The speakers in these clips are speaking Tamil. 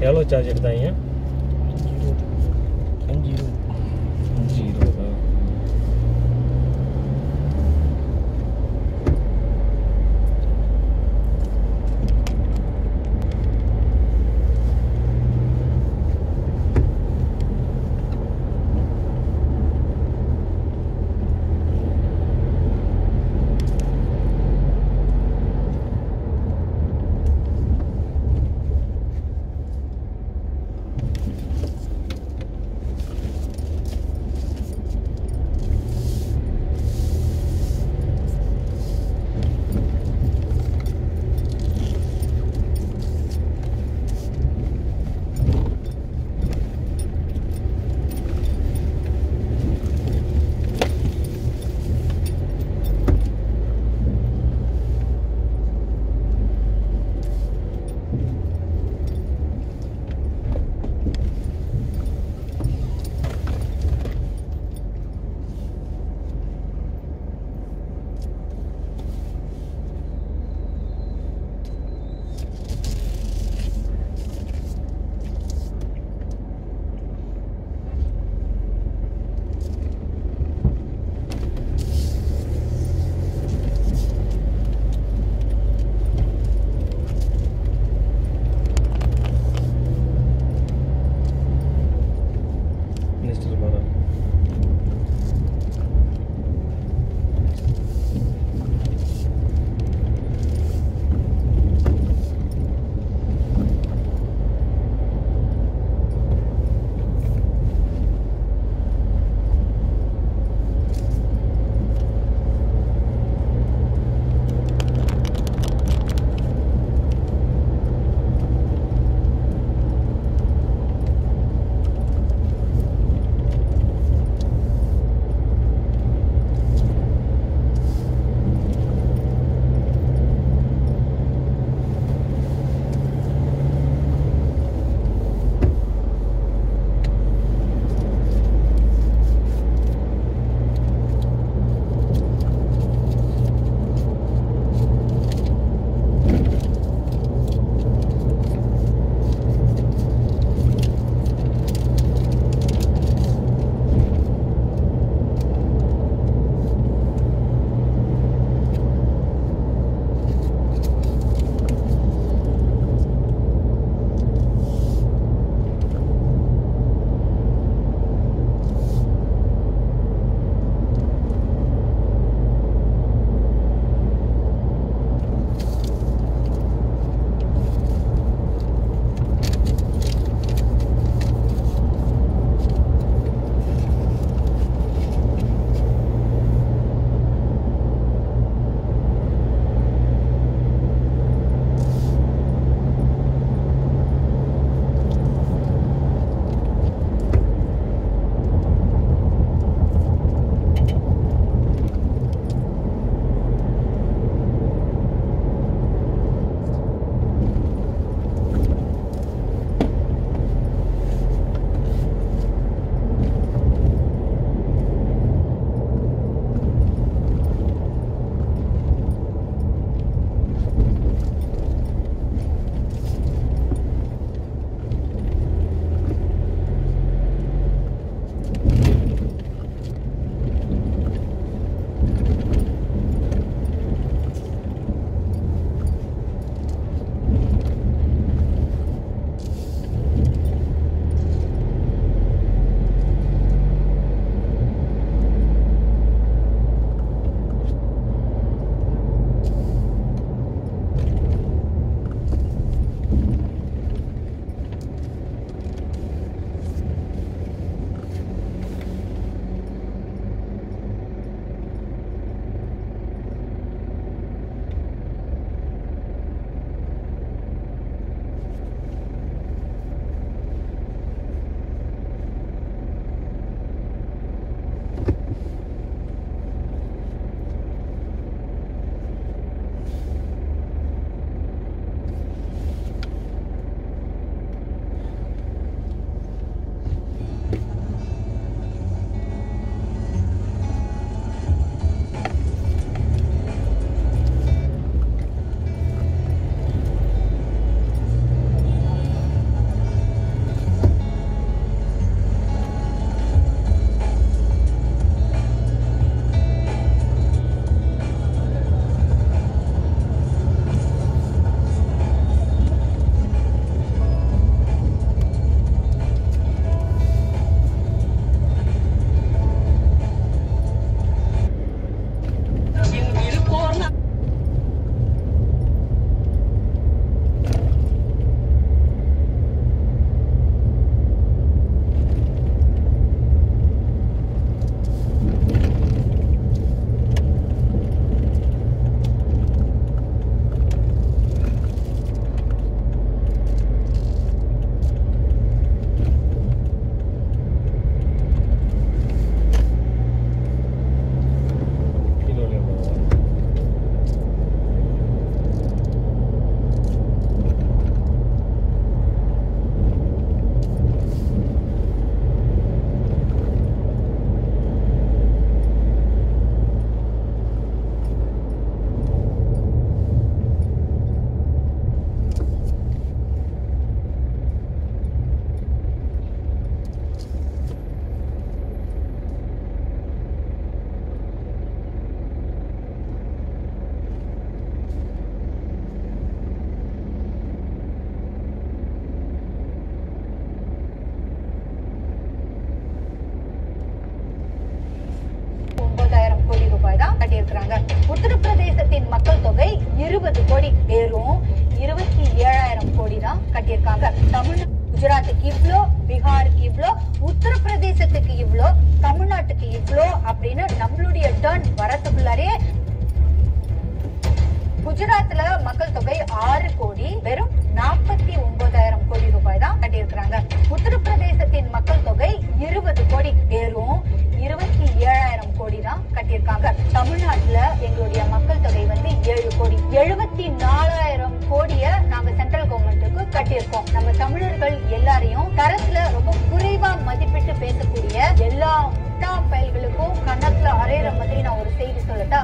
எவ்வளோ சார்ஜ் எடுத்தாங்க அஞ்சு இருபது அஞ்சு இருபதா கட்டியிருக்கிறாங்க உத்தரப்பிரதேசத்தின் மக்கள் தொகை இருபது கோடி வெறும் இருபத்தி ஏழாயிரம் கோடி தான் கட்டியிருக்காங்க தமிழ் குஜராத்துக்கு இவ்ளோ பீகாருக்கு இவ்ளோ உத்தரப்பிரதேசத்துக்கு இவ்ளோ தமிழ்நாட்டுக்கு இவ்ளோ அப்படின்னு நம்மளுடைய டர்ன் வரத்துக்குள்ளாரே குஜராத்ல மக்கள் தொகை ஆறு கோடி வெறும் நாற்பத்தி ஒன்பதாயிரம் கோடி ரூபாய் தான் கட்டியிருக்கிறாங்க உத்தரப்பிரதேசத்தின் மக்கள் தொகை இருபது கோடி வெறும் இருபத்தி ஏழாயிரம் கோடி தான் கட்டியிருக்காங்க தமிழ்நாட்டுல எங்களுடைய மக்கள் தொகை வந்து ஏழு கோடி எழுபத்தி நாலாயிரம் கோடிய நாங்க சென்ட்ரல் கவர்மெண்ட்டுக்கு கட்டியிருக்கோம் நம்ம தமிழர்கள் எல்லாரையும் தரத்துல ரொம்ப குறைவா மதிப்பிட்டு பேசக்கூடிய எல்லா முட்டா பயல்களுக்கும் கன்னத்துல அரையிற மாதிரி நான் ஒரு செய்தி சொல்லட்டா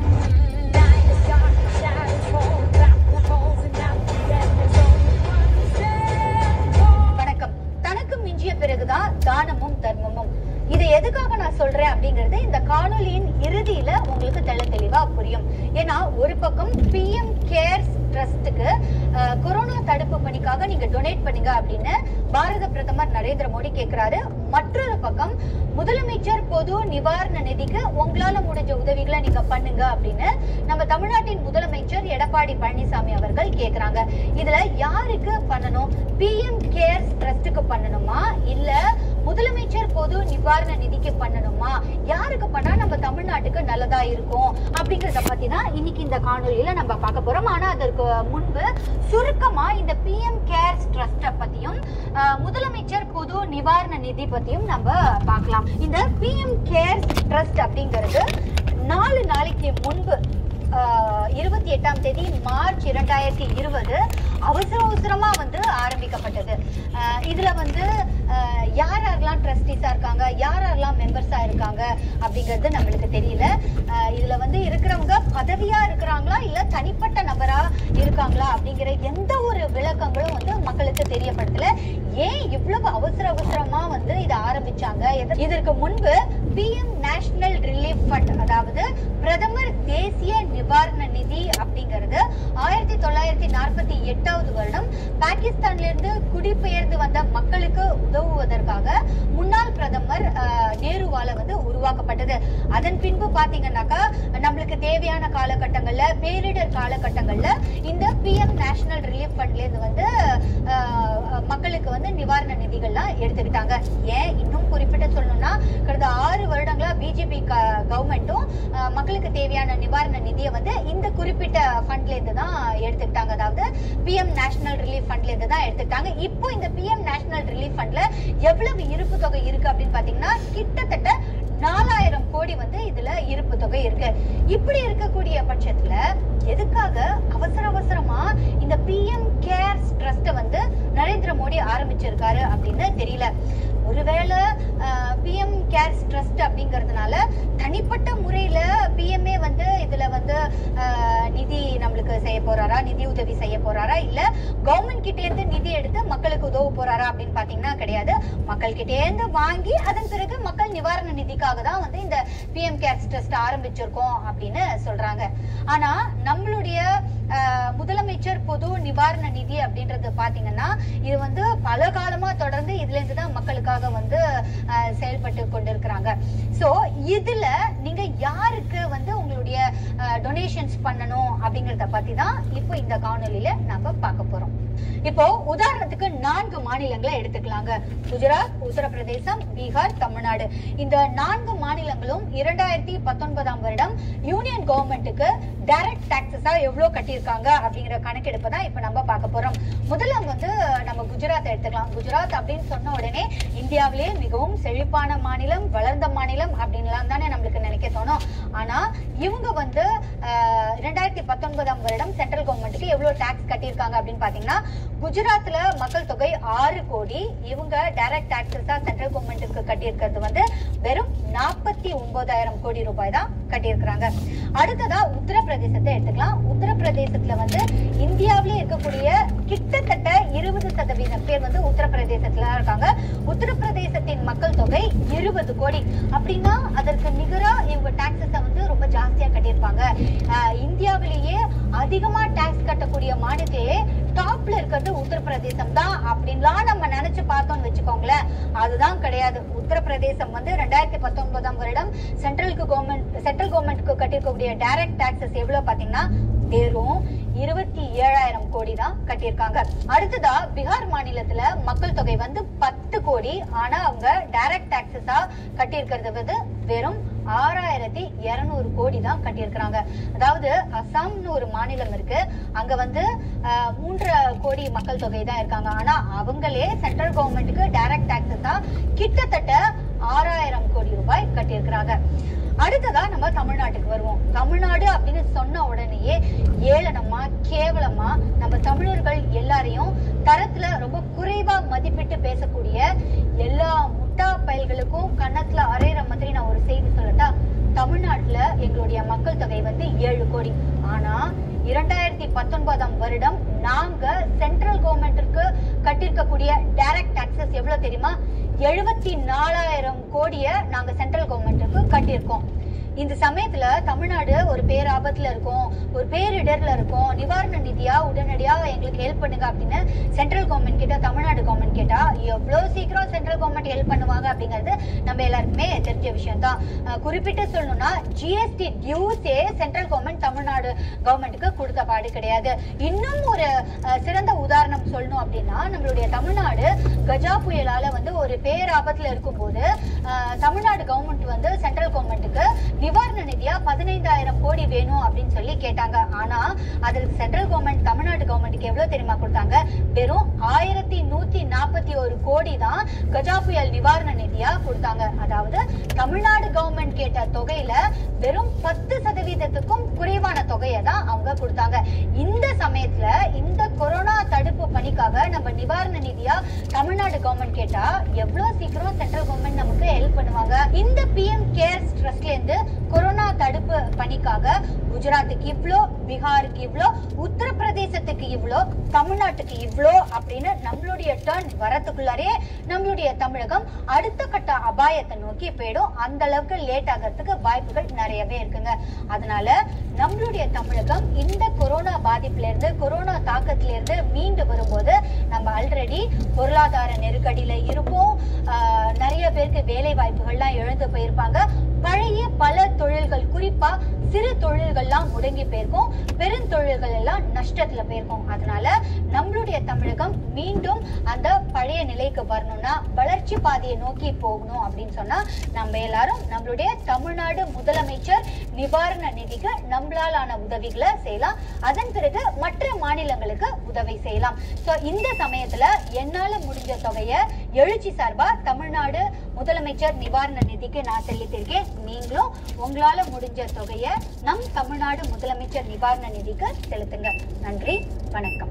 வணக்கம் தனக்கு மிஞ்சிய பிறகுதான் தானமும் தர்மமும் இது எதுக்காக நான் சொல்றேன் அப்படிங்கறது இந்த காணொலியின் இறுதியில உங்களுக்கு தெள்ள தெளிவா புரியும் ஏன்னா ஒரு பக்கம் பிஎம் கேர்ஸ் ட்ரஸ்டுக்கு கொரோனா தடுப்பு பணிக்காக நீங்க டொனேட் பண்ணுங்க அப்படின்னு பாரத பிரதமர் நரேந்திர மோடி கேக்குறாரு மற்றொரு பக்கம் முதலமைச்சர் பொது நிவாரண நிதிக்கு உங்களால முடிஞ்ச உதவிகளை நீங்க பண்ணுங்க அப்படின்னு நம்ம தமிழ்நாட்டின் முதலமைச்சர் எடப்பாடி பழனிசாமி அவர்கள் கேக்குறாங்க இதுல யாருக்கு பண்ணணும் பிஎம் கேர்ஸ் ட்ரஸ்டுக்கு பண்ணணுமா இல்ல முதலமைச்சர் பொது நிவாரண நிதிக்கு பண்ணணுமா யாருக்கு பண்ணா நம்ம தமிழ்நாட்டுக்கு நல்லதா இருக்கும் அப்படிங்கறத பத்தி தான் இன்னைக்கு இந்த காணொலியில நம்ம பார்க்க போறோம் ஆனா அதற்கு முன்பு சுருக்கமா இந்த பிஎம் கேர்ஸ் ட்ரஸ்ட பத்தியும் அஹ், முதலமைச்சர் பொது நிவாரண நிதி பத்தியும் நம்ம பார்க்கலாம் இந்த பிஎம் கேர்ஸ் ட்ரஸ்ட் அப்படிங்கிறது நாலு நாளைக்கு முன்பு ஆஹ், இருபத்தி எட்டாம் தேதி மார்ச் இரண்டாயிரத்தி இருபது அவசர அவசரமா வந்து ஆரம்பிக்கப்பட்டது ஆஹ், இதுல வந்து ஆஹ், யார் யாரெல்லாம் ட்ரஸ்டிஸா இருக்காங்க யார் யாரெல்லாம் மெம்பர்ஸா இருக்காங்க அப்படிங்கிறது நம்மளுக்கு தெரியல ஆஹ், இதுல வந்து இருக்கிறவங்க பதவியா இருக்கிறாங்களா இல்ல தனிப்பட்ட நபரா இருக்காங்களா அப்படிங்கிற எந்த ஒரு விளக்கங்களும் வந்து மக்களுக்கு தெரியப்படுத்தல ஏன் இவ்வளவு அவசர அவசரமா வந்து இதை ஆரம்பிச்சாங்க எத- இதற்கு முன்பு பிஎம் நேஷனல் ரிலீஃப் ஃபண்ட் அதாவது பிரதமர் தேசிய நிவாரண நிதி அப்படிங்கிறது ஆயிரத்தி தொள்ளாயிரத்தி நாற்பத்தி எட்டாவது வருடம் பாகிஸ்தான்ல இருந்து குடிபெயர்ந்து வந்த மக்களுக்கு உதவுவதற்காக முன்னாள் பிரதமர் அஹ், நேருவால வந்து உருவாக்கப்பட்டது அதன் பின்பு பாத்தீங்கன்னாக்கா நம்மளுக்கு தேவையான காலகட்டங்கள்ல பேரிடர் காலகட்டங்கள்ல இந்த பிஎம் நேஷனல் ரிலீஃப் ஃபண்ட்ல இருந்து வந்து அஹ், மக்களுக்கு வந்து நிவாரண நிதிகள்லாம் எடுத்துக்கிட்டாங்க ஏன் இன்னும் குறிப்பிட்டு சொல்லணும்னா கடந்த ஆறு வருடங்களா பிஜேபி கவர்மெண்ட்டும் மக்களுக்கு தேவையான நிவாரண நிதியை வந்து இந்த குறிப்பிட்ட ஃபண்ட்ல இருந்து தான் எடுத்துக்கிட்டாங்க அதாவது பிஎம் நேஷனல் ரிலீஃப் ஃபண்ட்ல இருந்து தான் எடுத்துக்கிட்டாங்க இப்போ இந்த பிஎம் நேஷனல் ரிலீஃப் ஃபண்ட்ல எவ்வளவு இருப்பு தொகை இருக்கு அப்படின்னு பாத்தீங்கன்னா கிட்டத்தட்ட நாலாயிரம் கோடி வந்து இதுல இருப்பு தொகை இருக்கு இப்படி இருக்கக்கூடிய பட்சத்துல எதுக்காக அவசர அவசரமா இந்த பிஎம் கேர்ஸ் ட்ரஸ்ட வந்து நரேந்திர மோடி ஆரம்பிச்சிருக்காரு அப்படின்னு தெரியல ஒருவேளை பிஎம் கேர்ஸ் ட்ரஸ்ட் அப்படிங்கறதுனால தனிப்பட்ட முறையில பிஎம்ஏ வந்து இதுல வந்து அஹ், நிதி நம்மளுக்கு செய்ய போறாரா நிதி உதவி செய்ய போறாரா இல்ல கவர்மெண்ட் கிட்ட இருந்து நிதி எடுத்து மக்களுக்கு உதவ போறாரா அப்படின்னு பாத்தீங்கன்னா கிடையாது மக்கள் கிட்ட இருந்து வாங்கி அதன் பிறகு மக்கள் நிவாரண நிதிக்காக தான் வந்து இந்த பிஎம் கேர்ஸ் ட்ரஸ்ட் ஆரம்பிச்சிருக்கோம் அப்படின்னு சொல்றாங்க ஆனா நம்மளுடைய அஹ், முதலமைச்சர் பொது நிவாரண நிதி அப்படின்றது பாத்தீங்கன்னா இது வந்து பல காலமா தொடர்ந்து இதுல இருந்து தான் மக்களுக்காக வந்து அஹ், செயல்பட்டு கொண்டிருக்கிறாங்க சோ இதுல நீங்க யாருக்கு வந்து உங்களுடைய டொனேஷன்ஸ் பண்ணணும் அப்படிங்கறத பத்தி தான் இப்போ இந்த காணொலியில நாம பார்க்க போறோம் இப்போ உதாரணத்துக்கு நான்கு மாநிலங்களை எடுத்துக்கலாங்க குஜராத் உத்தரப்பிரதேசம் பீகார் தமிழ்நாடு இந்த நான்கு மாநிலங்களும் இரண்டாயிரத்தி பத்தொன்பதாம் வருடம் யூனியன் கவர்மெண்ட்டுக்கு டைரக்ட் டாக்ஸஸா எவ்வளவு கட்டியிருக்காங்க அப்படிங்கிற கணக்கெடுப்பு தான் இப்ப நம்ம பார்க்க போறோம் முதல்ல வந்து நம்ம குஜராத் எடுத்துக்கலாம் குஜராத் அப்படின்னு சொன்ன உடனே இந்தியாவிலேயே மிகவும் செழிப்பான மாநிலம் வளர்ந்த மாநிலம் அப்படின்லாம் தானே நம்மளுக்கு நினைக்க தோணும் ஆனா இவங்க வந்து இரண்டாயிரத்தி பத்தொன்பதாம் வருடம் சென்ட்ரல் கவர்மெண்ட்டுக்கு எவ்வளவு டாக்ஸ் கட்டியிருக்காங்க அப்படின்னு பாத்தீங்கன்னா குஜராத்ல மக்கள் தொகை ஆறு கோடி இவங்க டைரக்ட் டாக்ஸஸா சென்ட்ரல் கவர்மெண்ட்டுக்கு கட்டியிருக்கிறது வந்து வெறும் நாற்பத்தி ஒன்பதாயிரம் கோடி ரூபாய் தான் கட்டியிருக்கிறாங்க அடுத்ததா உத்தரப்பிரதேசத்தை எடுத்துக்கலாம் உத்தரப்பிரதேசத்துல வந்து இந்தியாவிலே இருக்கக்கூடிய கிட்டத்தட்ட இருபது சதவீதம் பேர் வந்து உத்தரப்பிரதேசத்துல இருக்காங்க உத்தரப்பிரதேசத்தின் மக்கள் தொகை இருபது கோடி அப்படின்னா அதற்கு நிகரா இவங்க டாக்ஸஸ வந்து ரொம்ப ஜாஸ்தியா கட்டியிருப்பாங்க ஆஹ் இந்தியாவிலேயே அதிகமா டாக்ஸ் கட்டக்கூடிய மாநிலத்திலேயே டாப்ல இருக்கிறது உத்தரப்பிரதேசம் தான் அப்படின்லாம் நம்ம நினைச்சு பார்த்தோம்னு வச்சுக்கோங்களேன் அதுதான் கிடையாது உத்தரப்பிரதேசம் வந்து ரெண்டாயிரத்தி பத்தொன்பதாம் வருடம் சென்ட்ரலுக்கு கவர்மெண்ட் சென்ட்ரல் கவர்மெண்ட்க்கு கட்டியிருக்கக்கூடிய டைரக்ட் டாக்ஸஸ் எவ்வளவு பாத்தீங்கன்னா வெறும் இருபத்தி ஏழாயிரம் கோடி தான் கட்டியிருக்காங்க அடுத்ததா பீகார் மாநிலத்துல மக்கள் தொகை வந்து பத்து கோடி ஆனா அவங்க டைரக்ட் டாக்ஸஸா கட்டியிருக்கிறது வந்து வெறும் ஆறாயிரத்தி இருநூறு கோடி தான் கட்டியிருக்கிறாங்க அதாவது அசாம்னு ஒரு மாநிலம் இருக்கு அங்க வந்து ஆஹ், மூன்றரை கோடி மக்கள் தொகை தான் இருக்காங்க ஆனா அவங்களே சென்ட்ரல் கவர்மெண்ட்டுக்கு டைரக்ட் டாக்ஸஸா கிட்டத்தட்ட ஆறாயிரம் கோடி ரூபாய் கட்டியிருக்கிறாங்க அடுத்ததா நம்ம தமிழ்நாட்டுக்கு வருவோம் தமிழ்நாடு அப்படின்னு சொன்ன உடனேயே ஏளனமா கேவலமா நம்ம தமிழர்கள் எல்லாரையும் தரத்துல ரொம்ப குறைவா மதிப்பிட்டு பேசக்கூடிய எல்லா முட்டா பயல்களுக்கும் கன்னத்துல அரைகிற மாதிரி நான் ஒரு செய்தி சொல்லட்டா தமிழ்நாட்டுல எங்களுடைய மக்கள் தொகை வந்து ஏழு கோடி ஆனா இரண்டாயிரத்தி பத்தொன்பதாம் வருடம் நாங்க சென்ட்ரல் கவர்மெண்ட்டிற்கு கட்டிருக்கக்கூடிய டைரக்ட் டாக்ஸஸ் எவ்வளவு தெரியுமா எழுபத்தி நாலாயிரம் கோடிய நாங்க சென்ட்ரல் கவர்மெண்ட்டுக்கு கட்டியிருக்கோம் இந்த சமயத்துல தமிழ்நாடு ஒரு பேராபத்துல இருக்கும் ஒரு பேரிடர்ல இருக்கும் நிவாரண நிதியா உடனடியா எங்களுக்கு ஹெல்ப் பண்ணுங்க அப்படின்னு சென்ட்ரல் கவர்மெண்ட் கிட்ட தமிழ்நாடு கவர்மெண்ட் கேட்டா எவ்வளவு சீக்கிரம் சென்ட்ரல் கவர்மெண்ட் ஹெல்ப் பண்ணுவாங்க அப்படிங்கிறது நம்ம எல்லாருக்குமே தெரிஞ்ச விஷயம் தான் குறிப்பிட்டு சொல்லணும்னா ஜிஎஸ்டி டியூஸே சென்ட்ரல் கவர்மெண்ட் தமிழ்நாடு கவர்மெண்ட்டுக்கு கொடுத்த பாடு கிடையாது இன்னும் ஒரு அஹ், சிறந்த உதாரணம் சொல்லணும் அப்படின்னா நம்மளுடைய தமிழ்நாடு கஜா புயலால வந்து ஒரு பேராபத்துல இருக்கும்போது அஹ், தமிழ்நாடு கவர்மெண்ட் வந்து சென்ட்ரல் கவர்மெண்ட்டுக்கு நிவாரண நிதியா பதினைந்தாயிரம் கோடி வேணும் அப்படின்னு சொல்லி கேட்டாங்க ஆனா அதற்கு சென்ட்ரல் கவர்மெண்ட் தமிழ்நாடு கவர்மெண்ட்டுக்கு எவ்வளவு தெரியுமா கொடுத்தாங்க வெறும் ஆயிரத்தி நூத்தி நாற்பத்தி ஒரு கோடி தான் கஜா புயல் நிவாரண நிதியா கொடுத்தாங்க அதாவது தமிழ்நாடு கவர்மெண்ட் கேட்ட தொகையில வெறும் பத்து சதவீதத்துக்கும் குறைவான தொகையை தான் அவங்க கொடுத்தாங்க இந்த சமயத்துல இந்த கொரோனா தடுப்பு பணிக்காக நம்ம நிவாரண நிதியா தமிழ்நாடு கவர்மெண்ட் கேட்டா எவ்வளவு சீக்கிரம் சென்ட்ரல் கவர்மெண்ட் நமக்கு ஹெல்ப் பண்ணுவாங்க இந்த பிஎம் கேர்ஸ் ட்ரஸ்ட்ல இருந்து கொரோனா தடுப்பு பணிக்காக குஜராத்துக்கு இவ்ளோ பீகாருக்கு இவ்ளோ உத்தரப்பிரதேசத்துக்கு இவ்ளோ தமிழ்நாட்டுக்கு இவ்ளோ அப்படின்னு நம்மளுடைய டர்ன் வரத்துக்குள்ளாரே நம்மளுடைய தமிழகம் அடுத்த கட்ட அபாயத்தை நோக்கி போயிடும் அந்த அளவுக்கு லேட் ஆகிறதுக்கு வாய்ப்புகள் நிறையவே இருக்குங்க அதனால நம்மளுடைய தமிழகம் இந்த கொரோனா பாதிப்புல இருந்து கொரோனா தாக்கத்துல இருந்து மீண்டு வரும்போது நம்ம ஆல்ரெடி பொருளாதார நெருக்கடியில இருப்போம் ஆஹ் நிறைய பேருக்கு வேலை வாய்ப்புகள்லாம் இழந்து போயிருப்பாங்க பழைய பல தொழில்கள் குறிப்பா சிறு தொழில்கள்லாம் முடங்கி போயிருக்கும் பெருந்தொழில்கள் எல்லாம் நஷ்டத்துல போயிருக்கும் அதனால நம்மளுடைய தமிழகம் மீண்டும் அந்த பழைய நிலைக்கு வரணும்னா வளர்ச்சி பாதையை நோக்கி போகணும் அப்படின்னு சொன்னா நம்ம எல்லாரும் நம்மளுடைய தமிழ்நாடு முதலமைச்சர் நிவாரண நிதிக்கு நம்மளாலான உதவிகளை செய்யலாம் அதன் பிறகு மற்ற மாநிலங்களுக்கு உதவி செய்யலாம் சோ இந்த சமயத்துல என்னால முடிஞ்ச தொகையை எழுச்சி சார்பா தமிழ்நாடு முதலமைச்சர் நிவாரண நிதிக்கு நான் செலுத்திருக்கேன் நீங்களும் உங்களால முடிஞ்ச தொகையை நம் தமிழ்நாடு முதலமைச்சர் நிவாரண நிதிக்கு செலுத்துங்க நன்றி வணக்கம்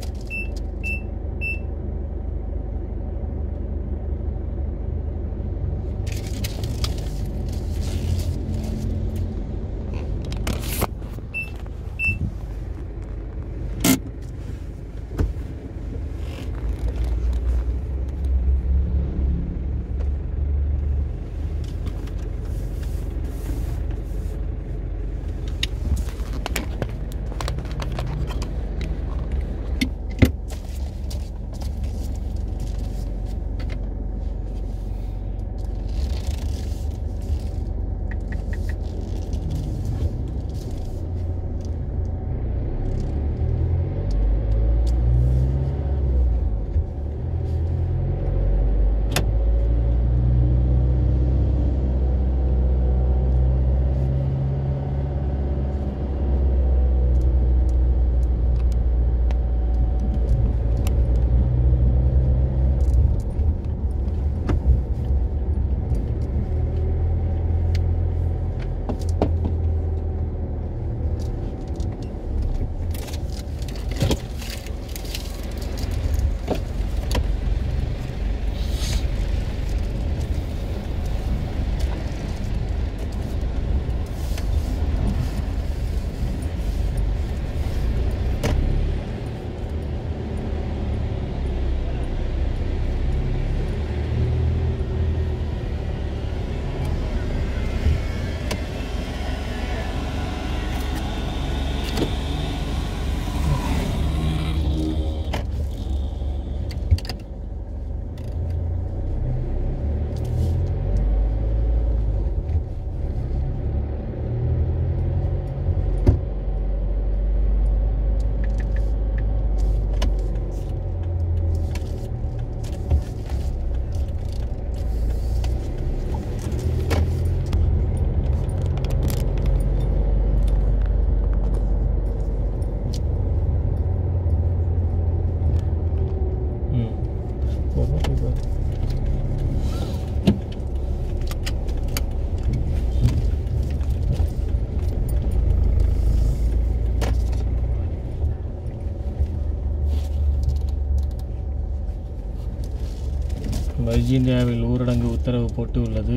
வர்ஜீனியாவில் ஊரடங்கு உத்தரவு போட்டு உள்ளது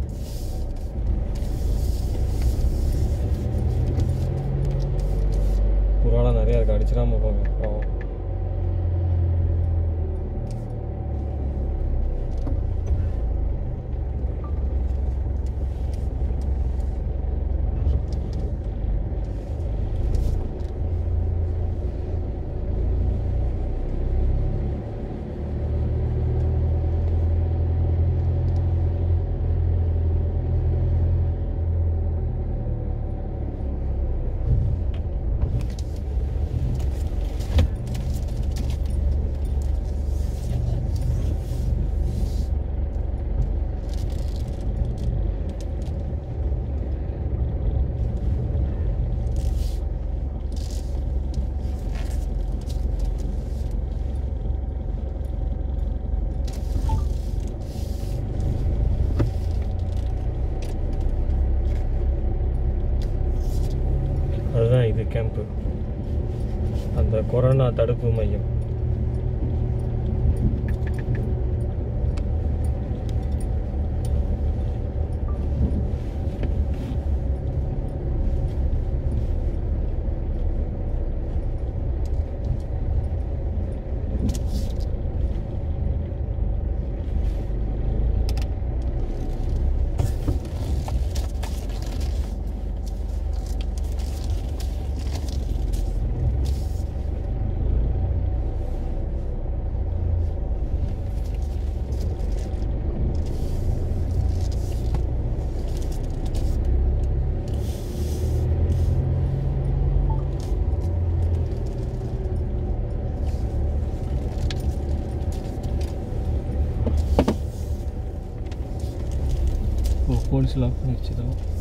புறாலாம் நிறையா இருக்கு அடிச்சிடாம போங்க பாவம் அதுதான் இது கேம்ப்பு அந்த கொரோனா தடுப்பு மையம் ஓ போலீஸ் லாக் பண்ணி வச்சுதான்